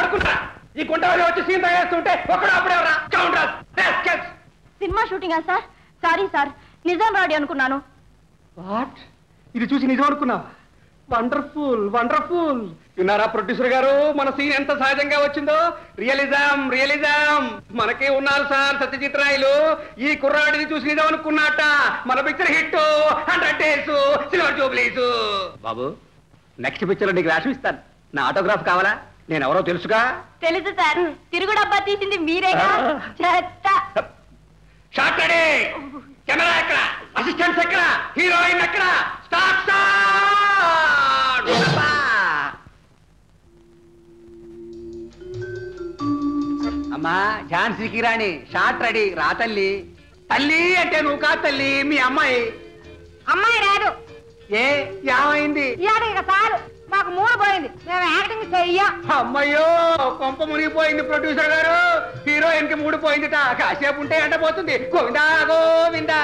పడుకుంటా ఈ గుంట వాళ్ళు వచ్చి సీన్ తయారుస్తుంటే ఒక్కడు అప్పుడే రా కౌంటర్స్ rascals. సినిమా షూటింగా సార్ సారీ సార్ నిజం రాడి అనుకున్నాను వాట్ ఇది చూసి నిజం అనుకున్నావా వండర్ఫుల్ వండర్ఫుల్ విన్నారా ప్రొడ్యూసర్ గారు మన సీన్ ఎంత సహజంగా వచ్చిందో రియలిజం రియలిజం మనకే ఉన్నారు సార్ సత్యజిత్ రాయలు ఈ కుర్రాడిని చూసి నిజం అనుకున్నట్ట మన picture hit hundred days silver jubilees బాబు నెక్స్ట్ పిక్చర్ నీకు రాసి ఇస్తాను నా ఆటోగ్రాఫ్ కావాలా నేను ఎవరో తెలుసుగా తెలుసు సార్ తిరుగు డబ్బా తీసింది మీరేగా చెత్త షార్ట్ రెడీ కెమెరా ఎక్కడ అసిస్టెంట్స్ ఎక్కడ హీరోయిన్ ఎక్కడ స్టార్ట్ స్టార్ట్ అమ్మా ఝాన్సీకి రాణి షార్ట్ రెడీ రా తల్లి తల్లి అంటే నువ్వు కాదు తల్లి మీ అమ్మాయి అమ్మాయి రాదు ఏ ఏమైంది ఇలాగే ఇక చాలు మాకు మూడు పోయింది మేము యాక్టింగ్ చెయ్యం అమ్మయ్యో కొంప మునిగిపోయింది ప్రొడ్యూసర్ గారు హీరోయిన్ కి మూడు పోయిందిట కాసేపు ఉంటే ఎంట పోతుంది గోవిందా గోవిందా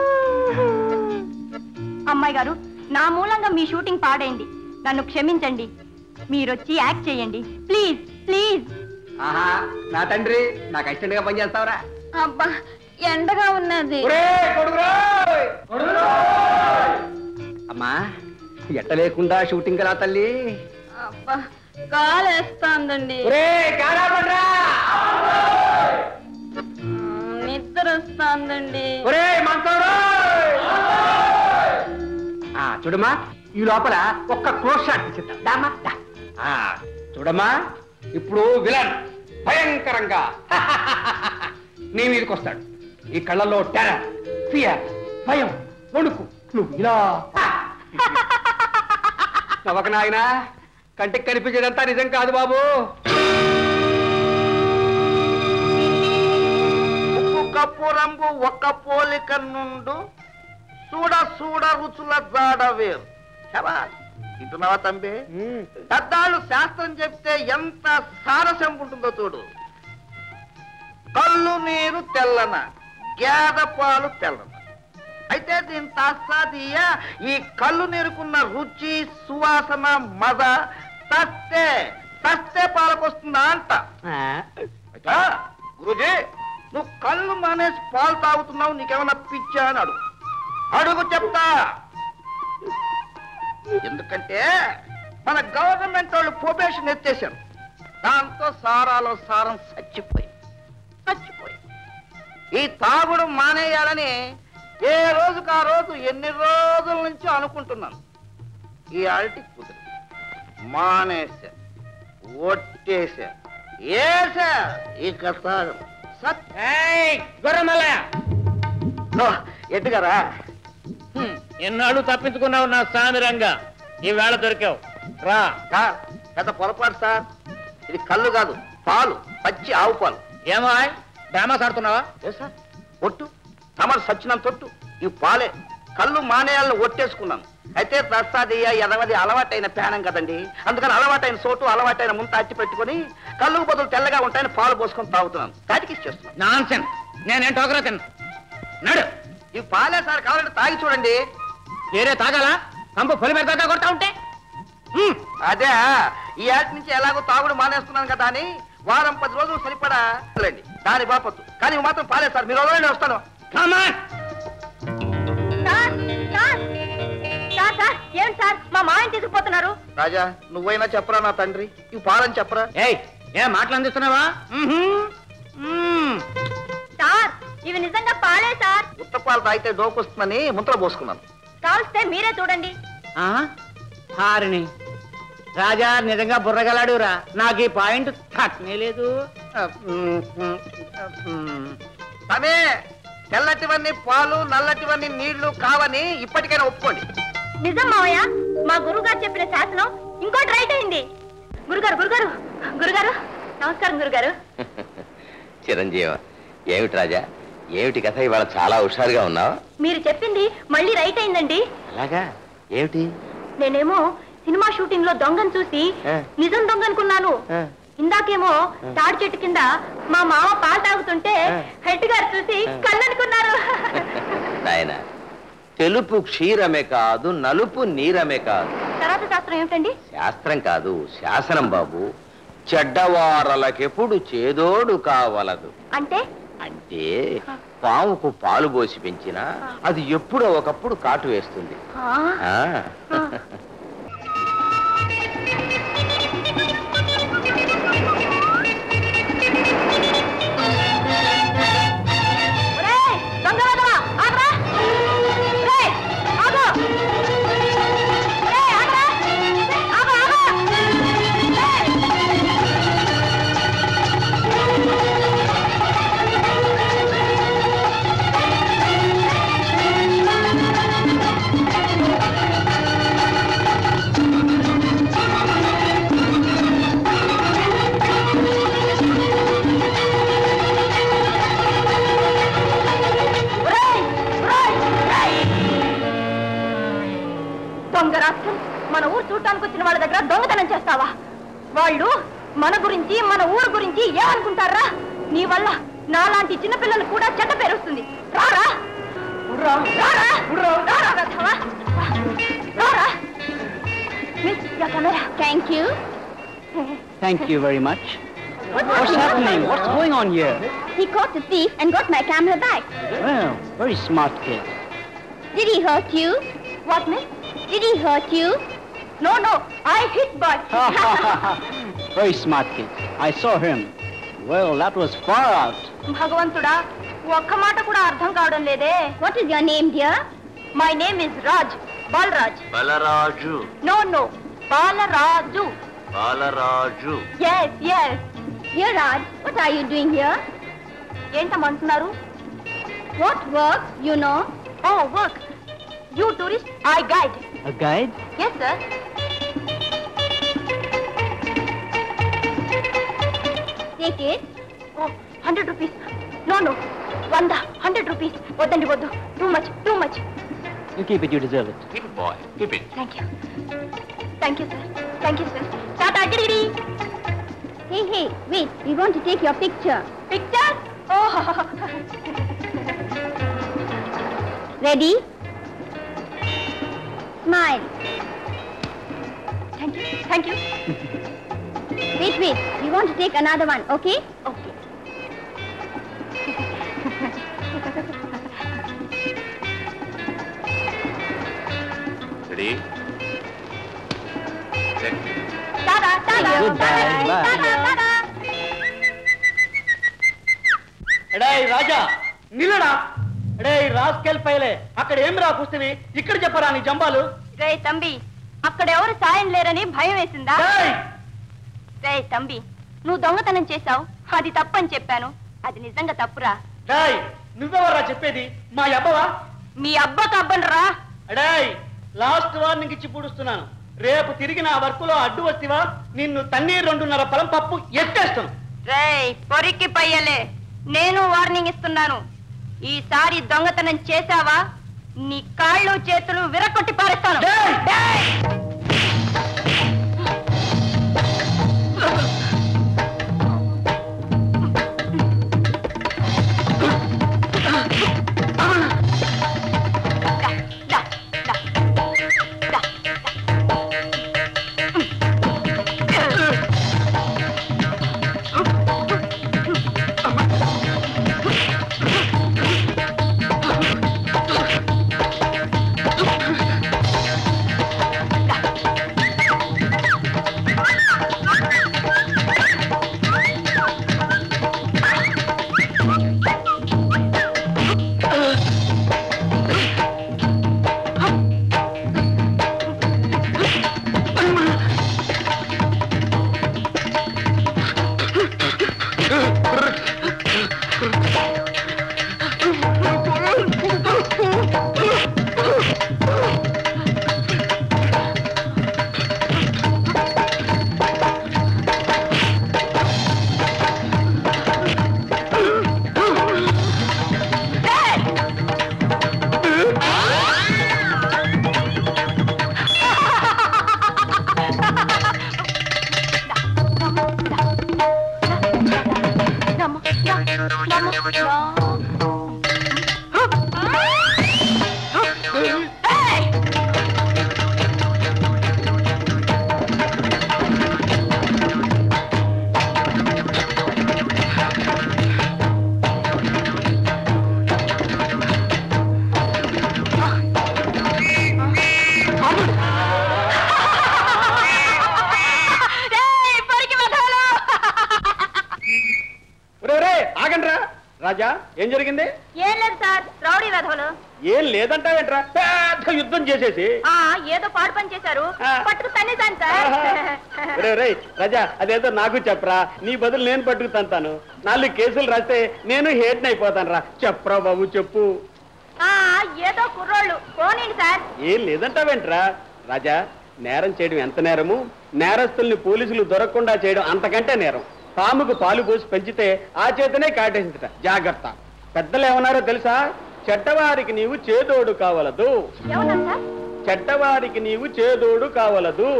అమ్మాయి గారు నా మూలంగా మీ షూటింగ్ పాడైంది నన్ను క్షమించండి మీరొచ్చి యాక్ట్ చేయండి ప్లీజ్ ప్లీజ్ ఆహా నా తండ్రి నాకు అసిస్టెంట్ గా పనిచేస్తావురా అబ్బా ఎండగా ఉన్నది ఒరేయ్, కొడుకురోయ్! కొడుకురోయ్! అమ్మా ఎట్ట లేకుండా షూటింగ్ రా తల్లి అబ్బా కాలేస్తాందండి ఒరే కారాపడ్రా నిద్ర వస్తాందండి ఒరే మంచోరోయ్! ఆ చూడమ్మా ఈ లోపల ఒక్క క్లోజ్ షాట్ తీసిద్దాం దామా దా. ఆ, చూడమ్మా ఇప్పుడు విలన్ భయంకరంగా నీ మీదకి వస్తాడు ఈ కళ్ళల్లో టెరర్ ఫియర్ భయం వణుకు నువ్వు ఇలా నవ్వక నాయనా కంటికి కనిపించేదంతా నిజం కాదు బాబు ఉప్పు కప్పు రంగు ఒక్క పోలిక నుండు చూడ చూడ రుచుల జాడ వేరు శబాష్. వింటున్నావా తంబి పెద్దాళ్ళు శాస్త్రం చెప్తే ఎంత సారస్యం ఉంటుందో చూడు కళ్ళు నీరు తెల్లన గేద పాలు తెల్లన అయితే దీని తాస్తాదీయ ఈ కళ్ళు నీరుకున్న రుచి సువాసన మజ తస్తే తస్తే పాలకొస్తుందా అంట అయితే గురుజీ నువ్వు కళ్ళు మానేసి పాలు తాగుతున్నావు నీకేమన్నా పిచ్చా అని అడుగు అడుగు చెప్తా ఎందుకంటే మన గవర్నమెంట్ వాళ్ళు ప్రొబేషన్ ఎత్తేసారు దాంతో సారాలో సారం చచ్చిపోయింది చచ్చిపోయింది ఈ తాగుడు మానేయాలని ఏ రోజుకు ఆ రోజు ఎన్ని రోజుల నుంచి అనుకుంటున్నాను ఈ అరటి కుదిరి మానేశా ఒట్టేశా ఏసా ఇక తాగను గొర్రెమల్ల ఎట్టుగారా ఎన్నాళ్ళు తప్పించుకున్నావు నా సామిరంగా ఈ వేళ దొరికావు రా సార్ పెద్ద పొరపాటు సార్ ఇది కళ్ళు కాదు పాలు పచ్చి ఆవు పాలు ఏమో డ్రామాస్ ఆడుతున్నావా ఏ సార్ ఒట్టు తమరు సచ్చినంత తొట్టు ఈ పాలే కళ్ళు మానేయాలని ఒట్టేసుకున్నాను అయితే ప్రసాదయ్య ఎదవది అలవాటైన పేనం కదండి అందుకని అలవాటైన సోటు అలవాటైన ముంత అట్టి పెట్టుకుని కళ్ళు బదులు తెల్లగా ఉంటాయని పాలు పోసుకొని తాగుతున్నాను తాటికిచ్చేస్తున్నాను నాన్సెన్ నేనేం టోకరా తిన్నా నడు ఈ పాలే సార్ కావాలంటే తాగి చూడండి వేరే తాగాలా కంపు పొలి మీద దాకా కొడతా ఉంటే హ్మ్. అదే ఈ ఏటి నుంచి ఎలాగో తాగుడు మానేస్తున్నాను కదా అని వారం పది రోజులు సరిపడా లేండి దాని బాపత్తు కానీ ఇవి మాత్రం పాలే సార్ మీరు వదలండి వస్తాను Come on. Sir sir sir sir ఏం సార్ మా మాయని తీసుకుపోతున్నారు రాజా నువ్వైనా చెప్పరా నా తండ్రి ఇవి పాలని చెప్పరా ఏయ్ ఏ మాటలు అందిస్తున్నావా మ్మ్హ్మ్. మ్మ్. సార్ ఇవి నిజంగా పాలే సార్ ఉత్తపాలు తాగితే డోకొస్తుందని ముంతలో పోసుకున్నాను కావలిస్తే మీరే చూడండి ఆ? హారిణి రాజా నిజంగా బుర్రగలాడురా నాకు ఈ పాయింట్ తట్టనే లేదు తమే తెల్లటివన్నీ పాలు నల్లటివన్నీ నీళ్లు కావని ఇప్పటికైనా ఒప్పుకోండి నిజం మావయ్య మా గురుగారు చెప్పిన శాసనం ఇంకోటి రైట్ అయింది గురుగారు గురుగారు గురుగారు నమస్కారం గురుగారు చిరంజీవి ఏమిటి రాజా ఏమిటి కథ ఇవాళ చాలా హుషారుగా ఉన్నావు మీరు చెప్పింది మళ్ళీ రైట్ అయిందండి అలాగా ఏమిటి నేనేమో సినిమా షూటింగ్ లో దొంగను చూసి ఆ. నిజం దొంగ అనుకున్నాను ఆ. ఇందాకేమో తాడి చెట్టు కింద మా మామ పాలు తాగుతుంటే ఆ. హెడ్ గారు చూసి ఆ. కళ్ళనుకున్నారు నాయన తెలుపు క్షీరమే కాదు నలుపు నీరమే కాదు తర్వాత శాస్త్రం ఏమిటండి శాస్త్రం కాదు శాసనం బాబు చెడ్డవారలకెప్పుడు చేదోడు కావలదు అంటే అంటే పాముకు పాలు పోసి పెంచినా అది ఎప్పుడో ఒకప్పుడు కాటు వేస్తుంది ఆ, ఆ ఒరేయ్, దొంగ వెధవా, ఆగ్రా! ఒరేయ్, ఆగు! ఒరేయ్, ఆగ్రా! ఆగు, ఆగు! ఒరేయ్! ఒరేయ్! ఒరేయ్! ఒరేయ్! దొంగ రాష్ట్రం మన ఊరు చూడటానికి వచ్చిన వాళ్ళ దగ్గర దొంగతనం చేస్తావా వాళ్ళు మన గురించి మన ఊరు గురించి ఏమనుకుంటారా నీ వల్ల నాలాంటి చిన్నపిల్లలు కూడా చెడ్డ పేరు వస్తుంది రారా రారా రారా వెధవా. రారా miss camera thank you Thank you very much. What's happening? What's going on here? He caught the thief and got my camera back. Well, very smart kid. Did he hurt you? What, miss? Did he hurt you? No, no. I hit but. very smart kid. I saw him. Well, that was far out. భగవంతుడా ఒక్క మాట కూడా అర్థం కావడం లేదే what is your name dear my name is Raj Balraj Balaraju no no Balaraju Balaraju yes yes here Raj what are you doing here ఏంటమంటున్నారు what work you know oh work you tourist I guide A guide? Yes sir take it oh hundred rupees no no వంద hundred rupees వద్దండి వద్దు too much too much You keep it, you deserve it. Bye keep it thank you thank you sir thank you sir tata గిడి Hey, hey, wait. We want to take your picture. Picture? Oh. Ready? Smile. Thank you. Thank you. Wait, wait. We want to take another one, okay? Okay. Ready Tada, tada, Goodbye, tada, bye. tada, tada. ఎడాయ్ రాజా నిల్లడా ఎడాయ్ rascal పైలే అక్కడ ఏం రా పుస్తవి ఇక్కడ చెప్పరా నీ జంబాలు రే తంబి అక్కడ ఎవరు సాయం లేరని భయం వేసిందా ఏయ్! రే తంబి నువ్వు దొంగతనం చేశావు అది తప్పని చెప్పాను అది నిజంగా తప్పురా డేయ్ నువ్వెవర్రా చెప్పేది మా అబ్బవా మీ అబ్బకు అబ్బనరా అడాయ్ లాస్ట్ వార్నింగ్ ఇచ్చి పూడుస్తున్నాను రేపు తిరిగి నా వర్కులో అడ్డు వస్తివా నిన్ను తన్నీరు రెండున్నర పొలం పప్పు ఎత్తేస్తాను రే పొరికి పయ్యలే నేను వార్నింగ్ ఇస్తున్నాను ఈసారి దొంగతనం చేశావా నీ కాళ్ళు చేతులు విరకొట్టి పారేస్తాను డేయ్! డేయ్! దా, దా, దా, దా. రాజా ఏం జరిగింది ఏం లేదు సార్ రౌడీ వెధవలు ఏం లేదంటావేంట్రా పెద్ద యుద్ధం చేసేసి ఆ ఏదో పాడు పని చేశారు ఆ. పట్టుకు తన్నేశాను సార్ రే రే రాజా అదేదో నాకు చెప్పరా నీ బదులు నేను పట్టుకు తంతాను నాలుగు కేసులు రాస్తే నేను హేట్ని అయిపోతాను రా చెప్పరా బాబు చెప్పు ఆ ఏదో కుర్రోళ్ళు పోనీండి సార్ ఏం లేదంటావేంట్రా రాజా నేరం చేయడం ఎంత నేరము నేరస్తుల్ని పోలీసులు దొరకకుండా చేయడం అంతకంటే నేరం పాముకు పాలు పోసి పెంచితే ఆ చేతనే కాటేసిందట జాగ్రత్త పెద్దలు ఏమన్నారో తెలుసా చెడ్డవారికి నీవు చేదోడు కావలదు ఏమన్నారు సార్ చెడ్డవారికి నీవు చేదోడు కావలదు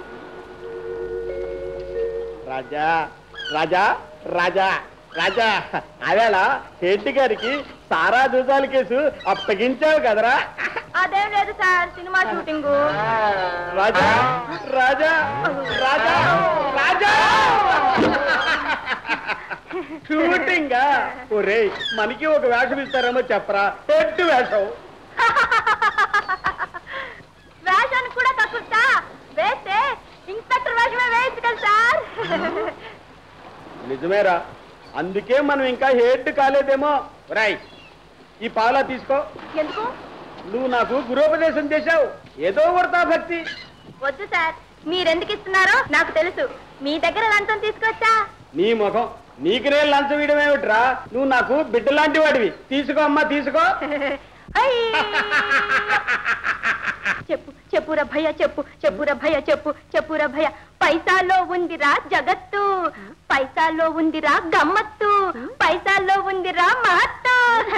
రాజా రాజా రాజా రాజా అవేళ శెట్టి గారికి సారా దూసాల కేసు అప్పగించావు కదరా అదేం లేదు సార్ cinema shooting Raja Raja Raja Raja shooting ఒరే మనకి ఒక వేషం ఇస్తారేమో చెప్పరా ఎట్టు వేషం వేషానికి కూడా తక్కువ వేస్తే ఇన్స్పెక్టర్ వేషమే వేయచ్చు కదా సార్ నిజమేరా అందుకే మనం ఇంకా హెడ్ కాలేదేమో రాయ్ ఈ పాలా తీసుకో ఎందుకు నువ్వు నాకు గురోపదేశం చేశావు ఏదో వర్తా భక్తి వద్దు సార్ మీరెందుకు ఇస్తున్నారో నాకు తెలుసు మీ దగ్గర లంచం తీసుకొచ్చా నీ ముఖం నీకునే లంచం వేయడం ఏమిట్రా నువ్వు నాకు బిడ్డ లాంటి వాడివి తీసుకో అమ్మా తీసుకో ఐ! చెప్పు చెప్పురా భయ చెప్పు చెప్పురా భయ చెప్పు చెప్పురా భయ పైసాలో ఉందిరా జగత్తు పైసాలో ఉందిరా గమ్మత్తు పైసాలో ఉందిరా మహత్తు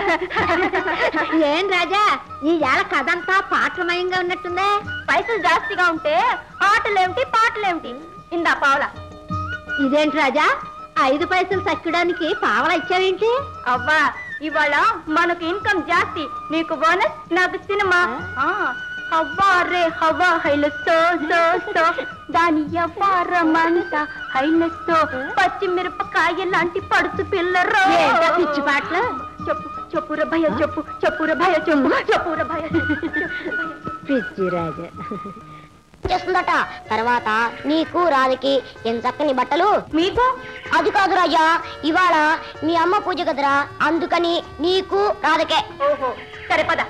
ఏం రాజా ఈ ఏళ కథంతా పాటలమయంగా ఉన్నట్టుందే పైసలు జాస్తిగా ఉంటే ఆటలేమిటి పాటలేమిటి ఇందా పావలా ఇదేంటి రాజా ఐదు పైసలు సక్కడానికి పావలా ఇచ్చావేంటి అవ్వా ఇవాళ మనకు ఇన్కమ్ జాస్తి నీకు బోనస్ నాకు సినిమా ఆ, అవ్వా రే హవ్వా హైలస్తో సో సో దాని వ్యాపారమంతా హైలస్తో పచ్చిమిరపకాయ లాంటి పడుచు పిల్లరో ఏంటా పిచ్చి పాటలు? చెప్పు చెప్పుర భయ చెప్పు చెప్పుర భయ చెప్పు చెప్పుర భయ చెప్పు, చెప్పుర భయ. పిచ్చి రాజా చేస్తుందట తర్వాత నీకు రాధకి ఎంత చక్కని బట్టలు మీకు అది కాదు రాజా ఇవాళ మీ అమ్మ పూజ కదరా అందుకని నీకు రాధకే ఓహో సరే పద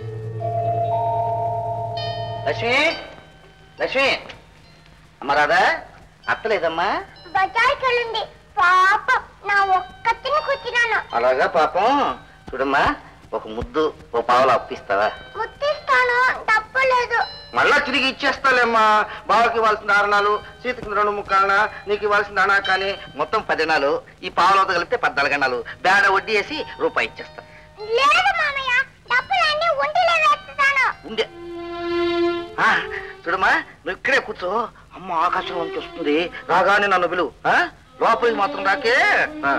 లక్ష్మి లక్ష్మి అమ్మ రాదా అత్తలేదమ్మా బజార్కి వెళ్ళింది పాప నా ఒక్కతిని కూర్చున్నాను అలాగా పాపం చూడమ్మా ఒక ముద్దు ఓ పావులు అప్పిస్తావా ముట్టిస్తాను తప్పలేదు మళ్ళా తిరిగి ఇచ్చేస్తాలేమ్మా బావకి ఇవ్వాల్సిన దారణాలు సీతకి రెండు ముక్కాలన నీకు ఇవ్వాల్సిన దానా కానీ మొత్తం పదినాలు ఈ పావులతో కలిపితే పద్నాలుగు గణాలు బేడ వడ్డీ వేసి రూపాయి ఇచ్చేస్తా లేదు మామయ్య డబ్బులన్నీ ఒంటిలో వేస్తాను ఉండే ఆ, చూడమ్మా నువ్వు ఇక్కడే కూర్చో అమ్మ ఆకాశం నుంచి వస్తుంది రాగానే నన్ను పిలువు ఆ? లోపలికి మాత్రం రాకే ఆ.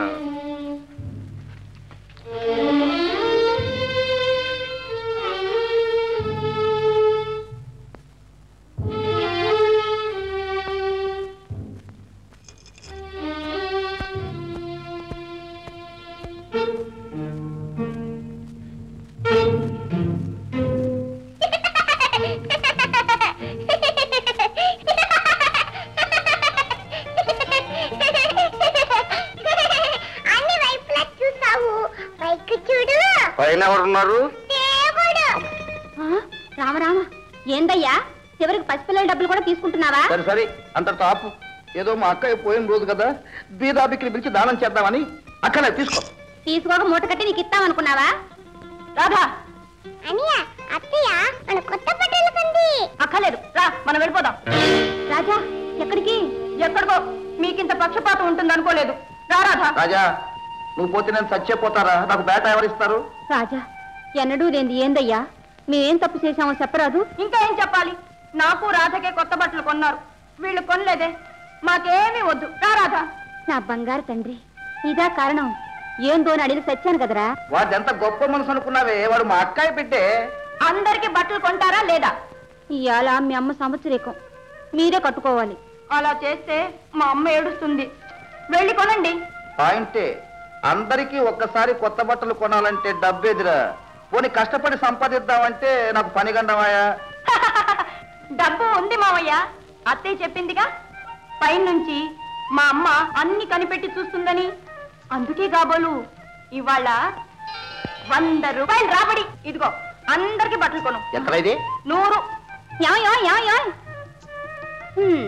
అన్ని వైపులా చూసావు పైకి చూడు పైన ఎవరున్నారు దేవుడు రామ రామ ఏందయ్యా చివరికి పసిపిల్లల డబ్బులు కూడా తీసుకుంటున్నావా సరే సరే అంతటితో ఆపు ఏదో మా అక్కయ్య పోయిన రోజు కదా బీదాబిక్కిని పిలిచి దానం చేద్దామని అక్కనే తీసుకో తీసుకోక మూట కట్టి నీకు ఇస్తామనుకున్నావా రాధా అనియా అత్తయ్య మన కొత్త బట్టలు కంది అక్కర్లేదు రా మనం వెళ్ళిపోదాం రాజా ఎక్కడికి ఎక్కడికో మీకింత పక్షపాతం ఉంటుంది అనుకోలేదు రా రాధా రాజా నువ్వు పోతే నేను చచ్చిపోతారా నాకు బేట ఎవరిస్తారు రాజా ఎన్నడూ లేంది ఏందయ్యా మేమేం తప్పు చేశామో చెప్పరాదు ఇంకా ఏం చెప్పాలి నాకు రాధకే కొత్త బట్టలు కొన్నారు వీళ్ళు కొనలేదే మాకేమీ వద్దు రా రాధా నా బంగారు తండ్రి ఇదా కారణం ఏందో అని అడిగి సచ్చాను కదరా వాడు ఎంత గొప్ప మనసు అనుకున్నావే వాడు మా అక్కయ్య పెట్టే అందరికి బట్టలు కొంటారా లేదా ఇవాళ మీ అమ్మ సంవత్సరేకం మీరే కట్టుకోవాలి అలా చేస్తే మా అమ్మ ఏడుస్తుంది వెళ్ళి కొనండి పాయింటే అందరికీ ఒక్కసారి కొత్త బట్టలు కొనాలంటే డబ్బేదిరా పోనీ కష్టపడి సంపాదిద్దామంటే నాకు పని గండమాయా డబ్బు ఉంది మావయ్య అత్తయ్య చెప్పిందిగా పైనుంచి మా అమ్మ అన్ని కనిపెట్టి చూస్తుందని అందుకే కాబోలు ఇవాళ వంద రూపాయలు రాబడి ఇదిగో అందరికి బట్టలు కొను ఎంత ఇది నూరు యా యా యా యా హ్మ్.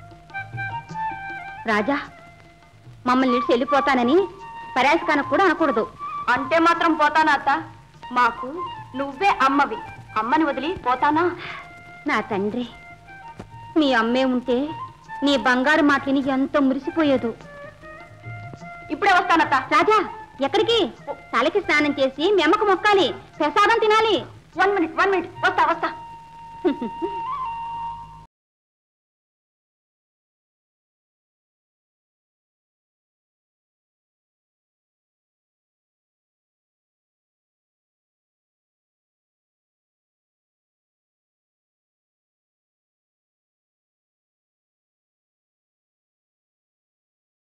రాజా మమ్మల్ని నిడిచి వెళ్ళిపోతానని పరాశకానికి కూడా అనకూడదు అంటే మాత్రం పోతానా అత్త మాకు నువ్వే అమ్మవి అమ్మని వదిలి పోతానా నా తండ్రి మీ అమ్మే ఉంటే నీ బంగారు మాటని ఎంత మురిసిపోయేదు ఇప్పుడే వస్తానత్త రాజా ఎక్కడికి తలకి స్నానం చేసి మీ అమ్మకు మొక్కాలి ప్రసాదం తినాలి వన్ మినిట్ వన్ మినిట్ వస్తా వస్తా